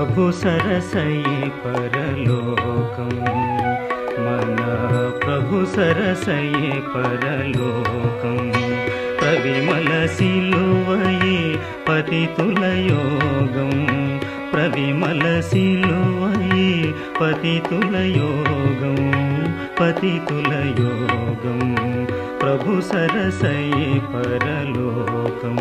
ప్రభు సరసయి పరలోకం మన ప్రభు సరసయి పరలోకం ప్రవిమల సిలువయే పతితుల యోగం ప్రవిమల సిలువయే పతితుల యోగం పతితుల యోగం ప్రభు సరసయి పరలోకం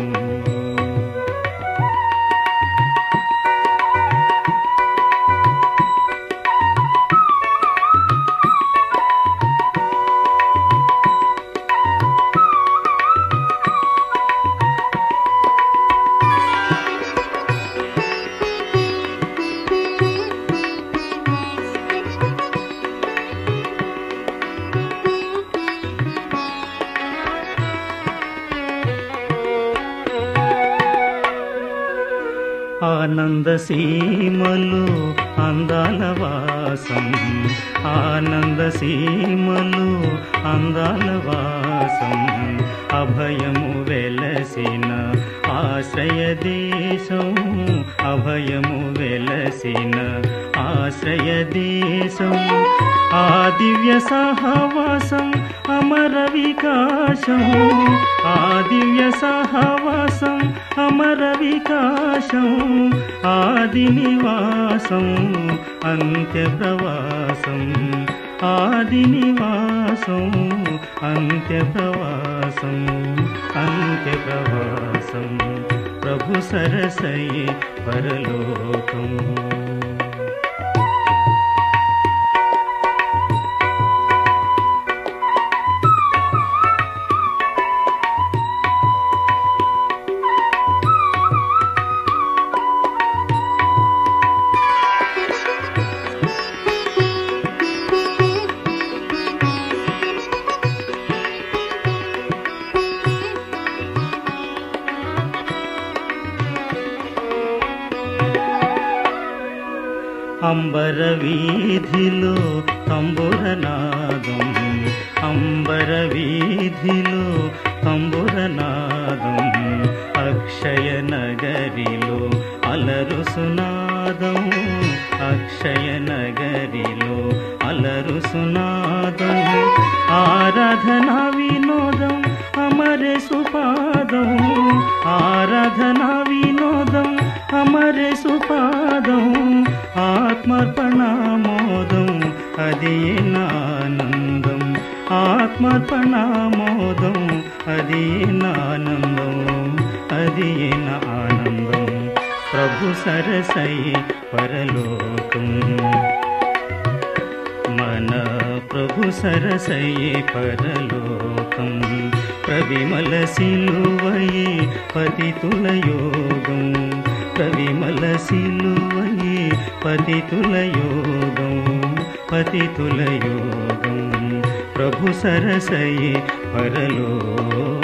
ఆనంద సీమలు అందాల వాసం ఆనంద సీమలు అందాల వాసం అభయము వెలసిన ఆశ్రయ దేశం అభయము వెలసిన ఆశ్రయ దేశం ఆ దివ్య సహవాసం అమర వికాసం ఆ దివ్య సహవాసం అమర వికాసం ఆది నివాసం అంత్య ప్రవాసం ఆది నివాసం అంత్య ప్రవాసం అంత్య ప్రవాసం ప్రభు సరసయి పరలోకం అంబర వీధిలో తంబురనాదం అంబర వీధిలో తంబురనాదం అక్షయ నగరిలో అలరు సునాదం అక్షయ నగరిలో అలరు సునాదం ఆరాధన వినోదం అమరే సుపాదం ఆరాధన వినోదం అమరే సుపాదం ఆత్మర్పణామోదం అది నానందం ఆత్మర్పణామోదం అది నానందం అది నా ఆనందం ప్రభు సరసై పరలోకం మన ప్రభు సరసై పరలోకం ప్రవిమల సిలువయే పతితుల యోగం ప్రవిమల సిలువయే పతితుల యోగం పతితుల యోగం ప్రభు సరసయే పరలోకం